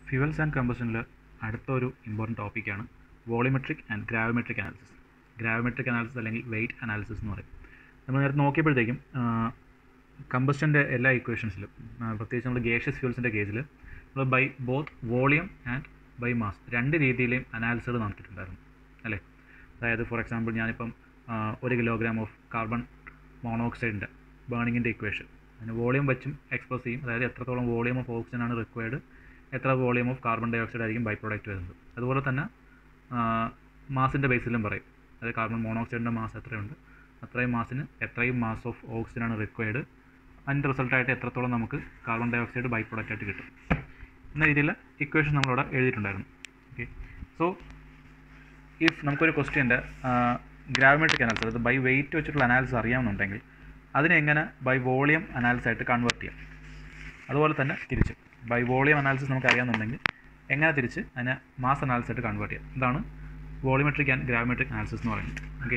fuels and കമ്പഷനിൽ അടുത്ത ഒരു important ടോപ്പിക്കാണ് volumetric and gravimetric analysis gravimetric analysis അല്ലെങ്കിൽ വെയിറ്റ് അനാലിസിസ് എന്ന് പറയും നമ്മൾ നേരത്തെ നോക്കിയപ്പോഴത്തേക്കും കമ്പസ്റ്റൻ്റെ എല്ലാ ഇക്വേഷൻസിലും പ്രത്യേകിച്ച് നമ്മൾ ഗേഷ്യസ് ഫ്യൂൽസിൻ്റെ കേസിൽ നമ്മൾ by both volume and by mass രണ്ട് രീതിയിലെയും അനാലിസിസ് നടത്തിയിട്ടുണ്ടായിരുന്നു അല്ലേ അതായത് ഫോർ എക്സാമ്പിൾ ഞാനിപ്പം ആ, ഒരു കിലോഗ്രാം ഓഫ് കാർബൺ മോണോക്സൈഡിൻ്റെ ബേണിങ്ങിൻ്റെ ഇക്വേഷൻ അതിന് വോളിയം വെച്ചും എക്സ്പ്രസ് ചെയ്യും അതായത് എത്രത്തോളം വോളിയം ഓഫ് ഓക്സിജൻ ആണ് റിക്വയർഡ് എത്ര volume of carbon dioxide ആയിരിക്കും ബൈ പ്രോഡക്റ്റ് വരുന്നത് അതുപോലെ തന്നെ മാസിൻ്റെ ബേസിലും പറയും അതായത് കാർബൺ മോണോക്സൈഡിൻ്റെ മാസ് എത്രയുണ്ട് അത്രയും മാസിന് എത്രയും മാസ് ഓഫ് ഓക്സിജൻ ആണ് റിക്വയർഡ് അതിൻ്റെ റിസൾട്ടായിട്ട് എത്രത്തോളം നമുക്ക് carbon dioxide byproduct ആയിട്ട് കിട്ടും എന്ന രീതിയിൽ ഇക്വേഷൻ നമ്മളിവിടെ എഴുതിയിട്ടുണ്ടായിരുന്നു ഓക്കെ സോ ഇഫ് നമുക്കൊരു ക്വസ്റ്റ്യൻ്റെ ഗ്രാവിമെട്രിക് അനാലിസിസ് അതായത് ബൈ വെയിറ്റ് വെച്ചിട്ടുള്ള അനാലിസിസ് അറിയാമെന്നുണ്ടെങ്കിൽ അതിനെ എങ്ങനെ ബൈ വോളിയം അനാലിസിസ് ആയിട്ട് കൺവേർട്ട് ചെയ്യാം അതുപോലെ തന്നെ തിരിച്ച് ബൈ വോളിയം അനാലിസിസ് നമുക്ക് അറിയാമെന്നുണ്ടെങ്കിൽ എങ്ങനെ തിരിച്ച് അതിനെ മാസ് അനാലിസിസ് ആയിട്ട് കൺവേർട്ട് ചെയ്യാം ഇതാണ് വോളിമെട്രിക് ആൻഡ് ഗ്രാവിമെട്രിക് അനാലിസിസ് എന്ന് പറയുന്നത് ഓക്കെ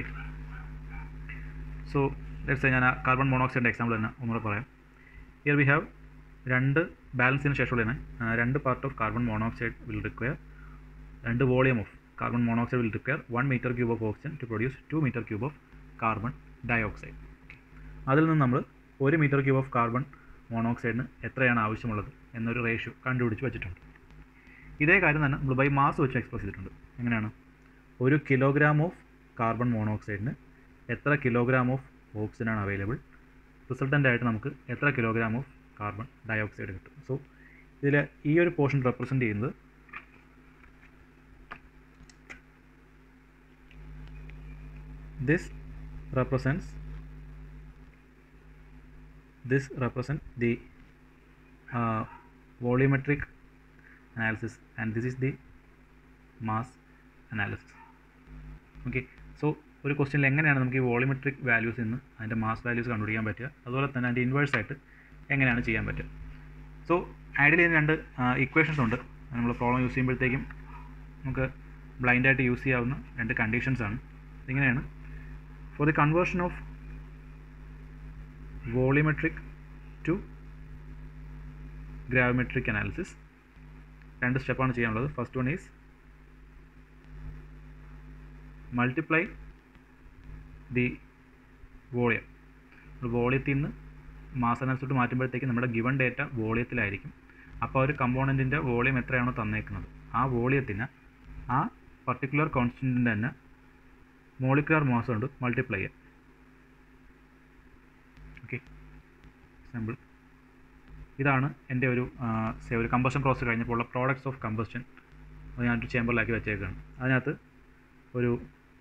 സോ ലെറ്റ്സ് ഞാൻ കാർബൺ മോണോക്സൈഡിൻ്റെ എക്സാമ്പിൾ തന്നെ ഒന്നുകൂടെ പറയാം ഹിയർ വി ഹാവ് രണ്ട് ബാലൻസിന് ശേഷമുള്ള തന്നെ രണ്ട് part of carbon monoxide will require രണ്ട് volume of carbon monoxide will require one metre cube of oxygen to produce two metre cube of carbon dioxide അതിൽ നിന്ന് നമ്മൾ ഒരു മീറ്റർ ക്യൂബ് ഓഫ് കാർബൺ മോണോക്സൈഡിന് എത്രയാണ് ആവശ്യമുള്ളത് എന്നൊരു റേഷ്യോ കണ്ടുപിടിച്ച് വെച്ചിട്ടുണ്ട് ഇതേ കാര്യം തന്നെ നമ്മൾ ബൈ മാസ് വെച്ച് എക്സ്പ്രസ് ചെയ്തിട്ടുണ്ട് എങ്ങനെയാണ് ഒരു കിലോഗ്രാം ഓഫ് കാർബൺ മോണോക്സൈഡിന് എത്ര കിലോഗ്രാം ഓഫ് ഓക്സിജൻ ആണ് അവൈലബിൾ റിസൾട്ടൻ്റ് ആയിട്ട് നമുക്ക് എത്ര കിലോഗ്രാം ഓഫ് കാർബൺ ഡയോക്സൈഡ് കിട്ടും സോ ഇതിൽ ഈ ഒരു പോർഷൻ റെപ്രസെൻറ്റ് ചെയ്യുന്നത് this represents this represent the uh, volumetric analysis and this is the mass analysis okay so ഒരു ക്വസ്റ്റ്യനിൽ എങ്ങനെയാണ് നമുക്ക് ഈ വോളിമെട്രിക് വാല്യൂസ് നിന്ന് അതിൻ്റെ മാസ് വാല്യൂസ് കണ്ടുപിടിക്കാൻ പറ്റുക അതുപോലെ തന്നെ അതിൻ്റെ ഇൻവേഴ്സ് ആയിട്ട് എങ്ങനെയാണ് ചെയ്യാൻ പറ്റുക സോ ഐഡിയലി ഇതിന് രണ്ട് ഇക്വേഷൻസ് ഉണ്ട് നമ്മൾ പ്രോബ്ലം യൂസ് ചെയ്യുമ്പോഴത്തേക്കും നമുക്ക് ബ്ലൈൻഡായിട്ട് യൂസ് ചെയ്യാവുന്ന രണ്ട് കണ്ടീഷൻസ് ആണ് ഇങ്ങനെയാണ് for the conversion of volumetric to gravimetric analysis രണ്ട് സ്റ്റെപ്പാണ് ചെയ്യാനുള്ളത് first one is multiply the volume വോളിയത്തിൽ നിന്ന് മാസ് അനാലിസിട്ട് മാറ്റുമ്പോഴത്തേക്ക് നമ്മുടെ ഗിവൺ ഡേറ്റ വോളിയത്തിലായിരിക്കും അപ്പോൾ ഒരു കമ്പോണൻറ്റിൻ്റെ വോളിയം എത്രയാണോ തന്നേക്കുന്നത് ആ വോളിയത്തിന് ആ പർട്ടിക്കുലർ കോൺസ്റ്റൻറ്റിൻ്റെ തന്നെ മോളിക്കുലർ മാസ് കൊണ്ട് മൾട്ടിപ്ലൈ ചെയ്യാം ഓക്കെ സിമ്പിൾ ഇതാണ് എൻ്റെ ഒരു സേ ഒരു കമ്പഷൻ പ്രോസസ് കഴിഞ്ഞപ്പോൾ ഉള്ള പ്രോഡക്ട്സ് ഓഫ് കമ്പസ്റ്റൻ അത് ഞാനൊരു ചേമ്പറിലാക്കി വെച്ചേക്കാണ് അതിനകത്ത് ഒരു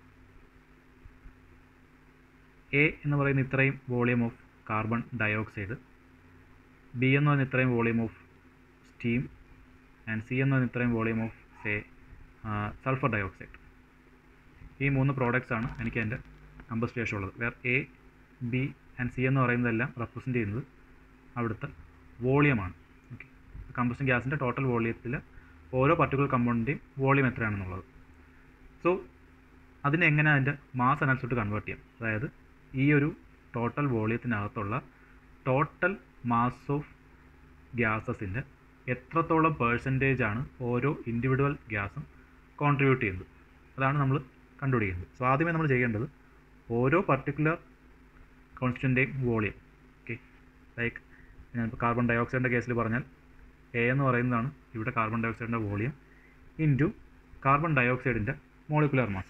എ എന്ന് പറയുന്ന ഇത്രയും volume of carbon dioxide B എന്ന് പറയുന്ന ഇത്രയും volume of steam and C എന്ന് പറയുന്ന ഇത്രയും volume of say sulphur dioxide ഈ മൂന്ന് പ്രോഡക്റ്റ്സ് ആണ് എനിക്ക് എൻ്റെ കമ്പസ്റ്റ് ശേഷം ഉള്ളത് where A B and C എന്ന് പറയുന്നതെല്ലാം റെപ്രസെൻറ്റ് ചെയ്യുന്നത് അവിടുത്തെ വോളിയമാണ് ഓക്കെ കമ്പസ്റ്റൻ ഗ്യാസിൻ്റെ ടോട്ടൽ വോളിയത്തിൽ ഓരോ പർട്ടിക്കുലർ കമ്പൗണ്ടിൻ്റെയും വോളിയം എത്രയാണെന്നുള്ളത് സോ അതിനെ എങ്ങനെ അതിൻ്റെ മാസ് അനാലിസിട്ട് കൺവേർട്ട് ചെയ്യാം അതായത് ഈ ഒരു ടോട്ടൽ വോളിയത്തിനകത്തുള്ള ടോട്ടൽ മാസ് ഓഫ് ഗ്യാസസിൻ്റെ എത്രത്തോളം പേഴ്സൻറ്റേജ് ആണ് ഓരോ ഇൻഡിവിജ്വൽ ഗ്യാസും കോൺട്രിബ്യൂട്ട് ചെയ്യുന്നത് അതാണ് നമ്മൾ കണ്ടുപിടിക്കുന്നത് സോ ആദ്യമേ നമ്മൾ ചെയ്യേണ്ടത് ഓരോ പർട്ടിക്കുലർ കോൺസ്റ്റൻറ്റേയും വോളിയം ഓക്കെ ലൈക്ക് ഞാനിപ്പോൾ കാർബൺ ഡയോക്സൈഡിൻ്റെ കേസിൽ പറഞ്ഞാൽ എ എന്ന് പറയുന്നതാണ് ഇവിടെ കാർബൺ ഡയോക്സൈഡിൻ്റെ വോളിയം ഇൻറ്റു കാർബൺ ഡയോക്സൈഡിൻ്റെ മോളിക്കുലർ മാസ്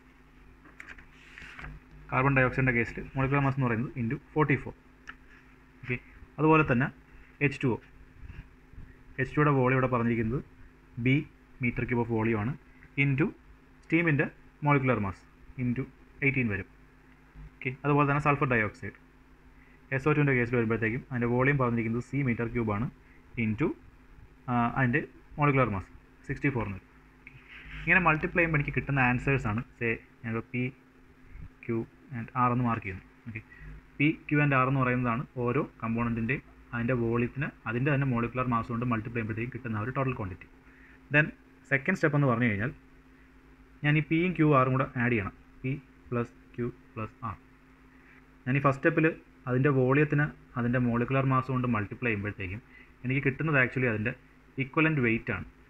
കാർബൺ ഡയോക്സൈഡിൻ്റെ കേസിൽ മോളിക്കുലർ മാസ് എന്ന് പറയുന്നത് ഇൻറ്റു ഫോർട്ടി ഫോർ ഓക്കെ അതുപോലെ തന്നെ എച്ച് ടു ഒ എച്ച് ടുയുടെ വോളിയം ഇവിടെ പറഞ്ഞിരിക്കുന്നത് ബി മീറ്റർ ക്യൂബ് ഓഫ് വോളിയമാണ് ഇൻറ്റു സ്റ്റീമിൻ്റെ മോളിക്കുലർ മാസ് ഇൻറ്റു എയ്റ്റീൻ വരും ഓക്കെ അതുപോലെ തന്നെ സൾഫർ ഡയോക്സൈഡ് എസ് ഒ ടുവിൻ്റെ കേസിൽ വരുമ്പോഴത്തേക്കും അതിൻ്റെ വോളിയം പറഞ്ഞിരിക്കുന്നത് സി മീറ്റർ ക്യൂബാണ് ഇൻറ്റു അതിൻ്റെ മോളിക്കുലർ മാസ് സിക്സ്റ്റി ഫോറിന് വരും ഇങ്ങനെ മൾട്ടിപ്ലൈ ചെയ്യുമ്പോൾ എനിക്ക് കിട്ടുന്ന ആൻസേഴ്സാണ് സേ ഞങ്ങൾ പി ക്യൂ ആൻഡ് ആർ എന്ന് മാർക്ക് ചെയ്യുന്നു okay P Q and R എന്ന് പറയുന്നതാണ് ഓരോ കമ്പോണൻറ്റിൻ്റെയും അതിൻ്റെ വോളിയത്തിന് അതിൻ്റെ തന്നെ മോളിക്കുലർ മാസ് കൊണ്ട് മൾട്ടിപ്ലൈ ചെയ്യുമ്പോഴത്തേക്കും കിട്ടുന്ന ഒരു total quantity then second step എന്ന് പറഞ്ഞു കഴിഞ്ഞാൽ ഞാൻ ഈ പിയും ക്യൂ ആറും കൂടെ ആഡ് ചെയ്യണം P plus Q plus R ഞാൻ ഈ ഫസ്റ്റ് സ്റ്റെപ്പിൽ അതിൻ്റെ വോളിയത്തിന് അതിൻ്റെ മോളിക്കുലർ മാസ് കൊണ്ട് മൾട്ടിപ്ലൈ ചെയ്യുമ്പോഴത്തേക്കും എനിക്ക് കിട്ടുന്നത് ആക്ച്വലി അതിൻ്റെ ഇക്വലൻറ്റ് വെയിറ്റ് ആണ്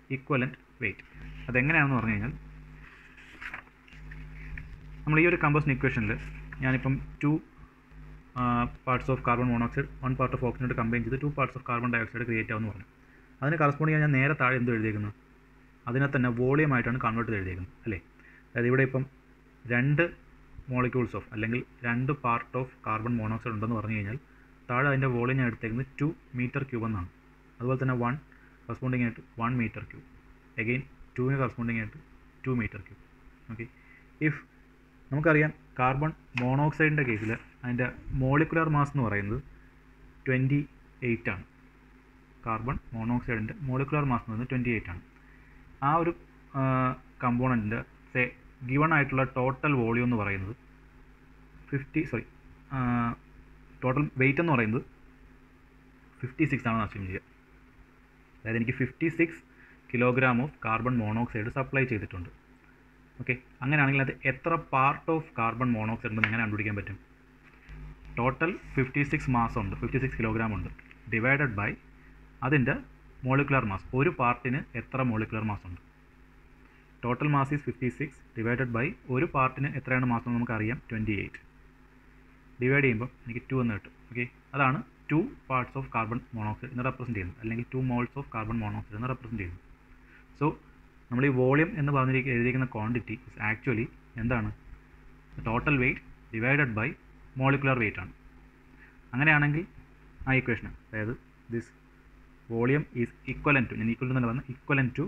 ഇക്വലൻറ്റ് വെയിറ്റ് അതെങ്ങനെയാണെന്ന് പറഞ്ഞു കഴിഞ്ഞാൽ നമ്മൾ ഈ ഒരു കമ്പോസിഷൻ ഇക്വേഷനിൽ ഞാനിപ്പം two parts of carbon monoxide one part of ഓക്സിജനോട് കമ്പൈൻ ചെയ്ത് two parts of carbon dioxide create ആവുമെന്ന് പറഞ്ഞു അതിന് കറസ്പോണ്ടിങ് ഞാൻ നേരെ താഴെ എന്ത് എഴുതിയേക്കുന്നത് അതിനെ തന്നെ വോളിയം ആയിട്ടാണ് കൺവേർട്ട് ചെയ്ത് എഴുതിയേക്കുന്നത് അല്ലേ അതായത് ഇവിടെ ഇപ്പം രണ്ട് മോളിക്യൂൾസ് ഓഫ് അല്ലെങ്കിൽ രണ്ട് പാർട്ട് ഓഫ് കാർബൺ മോണോക്സൈഡ് ഉണ്ടെന്ന് പറഞ്ഞു കഴിഞ്ഞാൽ താഴെ അതിൻ്റെ വോളിയം ഞാൻ എടുത്തേക്കുന്നത് ടു മീറ്റർ ക്യൂബ് എന്നാണ് അതുപോലെ തന്നെ വൺ കറസ്പോണ്ടിങ് ആയിട്ട് വൺ മീറ്റർ ക്യൂബ് എഗെയിൻ ടുവിന് കറസ്പോണ്ടിങ് ആയിട്ട് two metre cube okay if നമുക്കറിയാം കാർബൺ മോണോക്സൈഡിൻ്റെ കേസിൽ അതിൻ്റെ മോളിക്കുലർ മാസ് എന്ന് പറയുന്നത് ട്വൻറ്റി എയ്റ്റ് ആണ് കാർബൺ മോണോക്സൈഡിൻ്റെ മോളിക്കുലർ മാസ് എന്ന് പറയുന്നത് ട്വൻറ്റി എയ്റ്റ് ആണ് ആ ഒരു കമ്പോണൻറ്റിൻ്റെ സേ ഗിവൺ ആയിട്ടുള്ള ടോട്ടൽ വോളിയം എന്ന് പറയുന്നത് ഫിഫ്റ്റി സോറി ടോട്ടൽ വെയിറ്റ് എന്ന് പറയുന്നത് ഫിഫ്റ്റി സിക്സ് ആണെന്ന് അസ്യൂം ചെയ്യുക അതായത് എനിക്ക് fifty six kilogram of carbon monoxide supply ചെയ്തിട്ടുണ്ട് ഓക്കെ അങ്ങനെയാണെങ്കിൽ അത് എത്ര പാർട്ട് ഓഫ് കാർബൺ മോണോക്സൈഡ് ഉണ്ടെന്ന് എങ്ങനെ കണ്ടുപിടിക്കാൻ പറ്റും ടോട്ടൽ ഫിഫ്റ്റി സിക്സ് മാസ് ഉണ്ട് ഫിഫ്റ്റി സിക്സ് കിലോഗ്രാം ഉണ്ട് ഡിവൈഡഡ് ബൈ അതിൻ്റെ മോളിക്കുലർ മാസ് ഒരു പാർട്ടിന് എത്ര മോളിക്കുലർ മാസ് ഉണ്ട് total mass is fifty six divided by ഒരു പാർട്ടിന് എത്രയാണ് മാസം എന്ന് നമുക്കറിയാം ട്വൻറ്റി എയ്റ്റ് ഡിവൈഡ് ചെയ്യുമ്പോൾ എനിക്ക് ടു എന്ന് കിട്ടും ഓക്കെ അതാണ് two parts of carbon monoxide എന്ന് റെപ്രസെൻറ്റ് ചെയ്യുന്നത് അല്ലെങ്കിൽ two moles of carbon monoxide എന്ന് റെപ്രസെൻറ്റ് ചെയ്യുന്നത് സോ നമ്മൾ ഈ വോളിയം എന്ന് പറഞ്ഞിരിക്കുന്ന എഴുതിയിരിക്കുന്ന ക്വാണ്ടിറ്റി ഇസ് ആക്ച്വലി എന്താണ് total weight divided by molecular weight ആണ് അങ്ങനെയാണെങ്കിൽ ആ ഇക്വേഷൻ അതായത് this volume is equal to ഞാൻ ഈക്വൽ എന്നല്ല പറഞ്ഞാൽ equal to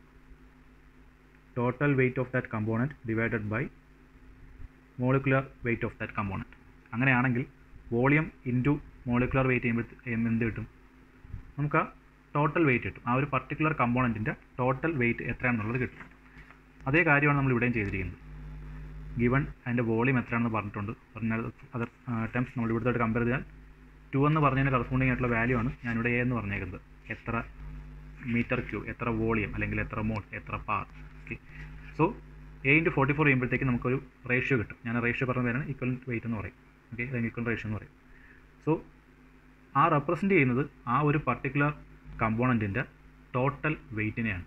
total weight of that component divided by molecular weight of that component അങ്ങനെയാണെങ്കിൽ വോളിയം ഇൻറ്റു മോളിക്കുലർ വെയിറ്റ് ചെയ്യുമ്പോൾ എന്ത് കിട്ടും നമുക്ക് ആ ടോട്ടൽ വെയിറ്റ് കിട്ടും ആ ഒരു പർട്ടിക്കുലർ കമ്പോണൻറ്റിൻ്റെ ടോട്ടൽ വെയിറ്റ് എത്രയാണെന്നുള്ളത് കിട്ടും അതേ കാര്യമാണ് നമ്മൾ ഇവിടെയും ചെയ്തിരിക്കുന്നത് ഗിവൺ അതിൻ്റെ വോളിയം എത്രയാണെന്ന് പറഞ്ഞിട്ടുണ്ട് പറഞ്ഞാൽ അതർ ടൈംസ് നമ്മൾ ഇവിടുത്തെ കമ്പയർ ചെയ്താൽ ടു എന്ന് പറഞ്ഞതിന് കറസ്പോണ്ടിങ് ആയിട്ടുള്ള വാല്യൂ ആണ് ഞാനിവിടെ എ എന്ന് പറഞ്ഞേക്കുന്നത് എത്ര മീറ്റർ ക്യൂ എത്ര വോളിയം അല്ലെങ്കിൽ എത്ര മോൾ എത്ര പാർ okay so A into forty four ചെയ്യുമ്പോഴത്തേക്ക് നമുക്കൊരു റേഷ്യോ കിട്ടും ഞാൻ റേഷ്യോ പറഞ്ഞ പേരാണ് ഈക്വൽ വെയിറ്റ് എന്ന് പറയും ഓക്കെ അല്ലെങ്കിൽ ഈക്വൽ റേഷ്യോ എന്ന് പറയും സോ ആ റെപ്രസെൻറ്റ് ചെയ്യുന്നത് ആ ഒരു പർട്ടിക്കുലർ കമ്പോണൻറ്റിൻ്റെ ടോട്ടൽ വെയിറ്റിനെയാണ്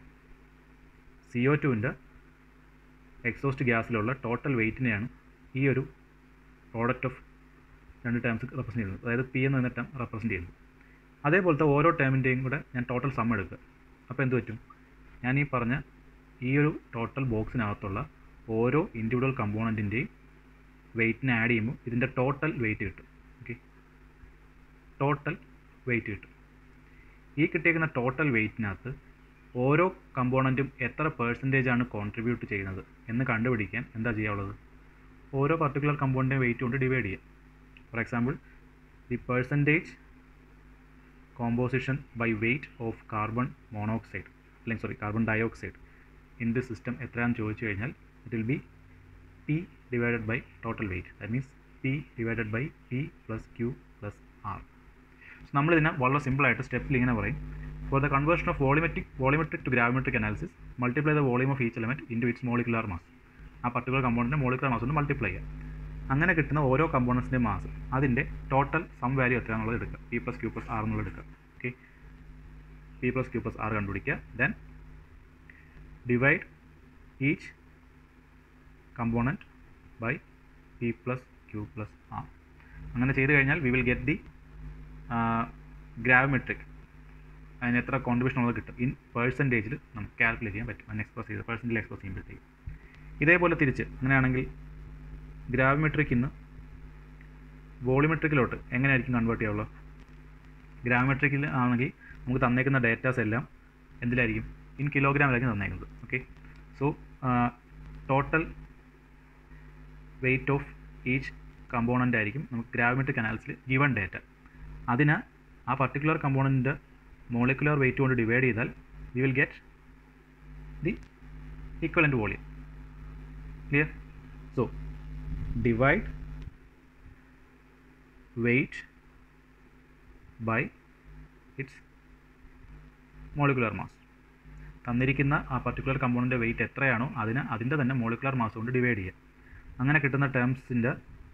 സി ഒ ടുവിൻ്റെ എക്സോസ്റ്റ് ഗ്യാസിലുള്ള ടോട്ടൽ വെയിറ്റിനെയാണ് ഈ ഒരു പ്രോഡക്റ്റ് ഓഫ് രണ്ട് ടേംസ് റെപ്രസെൻറ്റ് ചെയ്യുന്നത് അതായത് പി എന്ന് പറഞ്ഞ ടേം റെപ്രസെൻറ്റ് ചെയ്യുന്നത് അതേപോലത്തെ ഓരോ ടേമിൻ്റെയും കൂടെ ഞാൻ ടോട്ടൽ സം എടുക്കുക അപ്പോൾ എന്ത് പറ്റും ഞാൻ ഈ പറഞ്ഞ ഈ ഒരു ടോട്ടൽ ബോക്സിനകത്തുള്ള ഓരോ ഇൻഡിവിജ്വൽ കമ്പോണൻറ്റിൻ്റെയും വെയിറ്റിനെ ആഡ് ചെയ്യുമ്പോൾ ഇതിൻ്റെ ടോട്ടൽ വെയിറ്റ് കിട്ടും ഓക്കെ ടോട്ടൽ വെയിറ്റ് കിട്ടും ഈ കിട്ടിയേക്കുന്ന ടോട്ടൽ വെയിറ്റിനകത്ത് ഓരോ കമ്പോണൻറ്റും എത്ര പേഴ്സൻറ്റേജ് ആണ് കോൺട്രിബ്യൂട്ട് ചെയ്യുന്നത് എന്ന് കണ്ടുപിടിക്കാൻ എന്താ ചെയ്യാനുള്ളത് ഓരോ പർട്ടിക്കുലർ കമ്പോണൻറ്റിൻ്റെ വെയിറ്റ് കൊണ്ട് ഡിവൈഡ് ചെയ്യാം for example the percentage composition by weight of carbon monoxide അല്ലെങ്കിൽ sorry carbon dioxide in the system എത്രയാണെന്ന് ചോദിച്ചു കഴിഞ്ഞാൽ it will be P divided by total weight that means P divided by P plus Q plus R so നമ്മളിതിനെ വളരെ സിമ്പിളായിട്ട് സ്റ്റെപ്പിൽ ഇങ്ങനെ പറയും for the conversion of volumetric volumetric to gravimetric analysis multiply the volume of each element into its molecular mass ആ particular കമ്പോണൻറ്റിൻ്റെ molecular mass കൊണ്ട് multiply ചെയ്യുക അങ്ങനെ കിട്ടുന്ന ഓരോ കമ്പോണൻസിൻ്റെ മാസ് അതിൻ്റെ ടോട്ടൽ സം വാല്യൂ എത്രയാണെന്നുള്ളത് എടുക്കുക P plus Q plus R എന്നുള്ളത് എടുക്കുക okay P plus Q plus R കണ്ടുപിടിക്കുക then divide each component by P plus Q plus R അങ്ങനെ ചെയ്ത് കഴിഞ്ഞാൽ we will get the gravimetric അതിന് എത്ര കോൺട്രിബ്യൂഷൻ ഉള്ളത് കിട്ടും ഇൻ പേഴ്സൻറ്റേജിൽ നമുക്ക് കാൽക്കുലേറ്റ് ചെയ്യാൻ പറ്റും അതിന് എക്സ്പ്രസ് ചെയ്ത് പേഴ്സൻറ്റേജിൽ എക്സ്പ്രസ് ചെയ്യുമ്പോഴത്തേക്ക് ഇതേപോലെ തിരിച്ച് അങ്ങനെയാണെങ്കിൽ ഗ്രാവമെട്രിക്കിൽ നിന്ന് വോളിമെട്രിക്കിലോട്ട് എങ്ങനെയായിരിക്കും കൺവേർട്ട് ചെയ്യാവുള്ളത് ഗ്രാവമെട്രിക്കിൽ ആണെങ്കിൽ നമുക്ക് തന്നേക്കുന്ന ഡേറ്റാസ് എല്ലാം എന്തിലായിരിക്കും ഇൻ കിലോഗ്രാമിലായിരിക്കും തന്നേക്കുന്നത് okay so total weight of each component ആയിരിക്കും നമുക്ക് ഗ്രാവമെട്രിക് അനാലിസിൽ ഗിവൺ ഡേറ്റ അതിന് ആ പർട്ടിക്കുലർ കമ്പോണൻറ്റിൻ്റെ മോളിക്കുലർ വെയിറ്റ് കൊണ്ട് ഡിവൈഡ് ചെയ്താൽ we will get the equivalent volume clear so divide weight by its molecular mass തന്നിരിക്കുന്ന ആ പർട്ടിക്കുലർ കമ്പോണൻ്റെ വെയിറ്റ് എത്രയാണോ അതിന് അതിൻ്റെ തന്നെ മോളിക്കുലർ മാസ് കൊണ്ട് ഡിവൈഡ് ചെയ്യുക അങ്ങനെ കിട്ടുന്ന ടേംസിൻ്റെ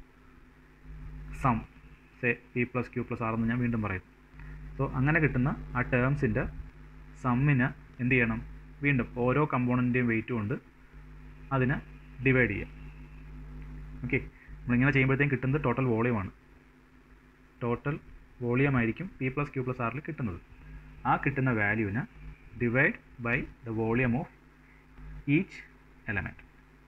sum say P plus Q plus R എന്ന് ഞാൻ വീണ്ടും പറയും സോ അങ്ങനെ കിട്ടുന്ന ആ ടേംസിൻ്റെ സമ്മിന് എന്ത് ചെയ്യണം വീണ്ടും ഓരോ കമ്പോണൻറ്റിൻ്റെയും വെയിറ്റ് കൊണ്ട് അതിനെ ഡിവൈഡ് ചെയ്യുക ഓക്കെ നമ്മളിങ്ങനെ ചെയ്യുമ്പോഴത്തേക്കും കിട്ടുന്നത് ടോട്ടൽ വോളിയമാണ് ടോട്ടൽ വോളിയം ആയിരിക്കും പി പ്ലസ് ക്യൂ പ്ലസ് ആറിൽ കിട്ടുന്നത് ആ കിട്ടുന്ന വാല്യൂവിനെ divide by the volume of each element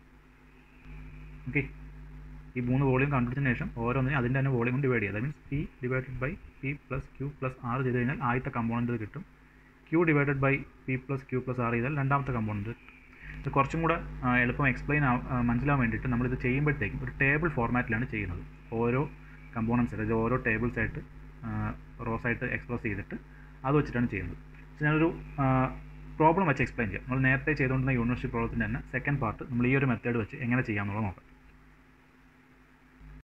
okay ഈ മൂന്ന് വോളിയം കണ്ടുപിടിച്ചതിന് ശേഷം ഓരോന്നിനും അതിൻ്റെ തന്നെ വോളിയം കൊണ്ട് ഡിവൈഡ് ചെയ്യുക that means P divided by P plus Q plus R ചെയ്ത് കഴിഞ്ഞാൽ ആദ്യത്തെ കമ്പോണൻറ്റ് കിട്ടും Q divided by P plus Q plus R ചെയ്താൽ രണ്ടാമത്തെ കമ്പോണൻറ്റ് ഇത് കുറച്ചും കൂടെ ആ, എളുപ്പം എക്സ്പ്ലെയിൻ മനസ്സിലാവാൻ വേണ്ടിയിട്ട് നമ്മളിത് ചെയ്യുമ്പോഴത്തേക്കും ഒരു ടേബിൾ ഫോർമാറ്റിലാണ് ചെയ്യുന്നത് ഓരോ കമ്പോണൻസ് അതായത് ഓരോ ടേബിൾസ് ആയിട്ട് റോസ് ആയിട്ട് എക്സ്പ്രസ് ചെയ്തിട്ട് അത് വെച്ചിട്ടാണ് ചെയ്യുന്നത് പക്ഷേ ഞാനൊരു പ്രോബ്ലം വെച്ച് എക്സ്പ്ലെയിൻ ചെയ്യാം നമ്മൾ നേരത്തെ ചെയ്തുകൊണ്ടിരുന്ന യൂണിവേഴ്സിറ്റി പ്രോബ്ലത്തിൻ്റെ തന്നെ സെക്കൻഡ് പാർട്ട് നമ്മൾ ഈ ഒരു മെത്തേഡ് വെച്ച് എങ്ങനെ ചെയ്യാമെന്നുള്ളത് നോക്കാം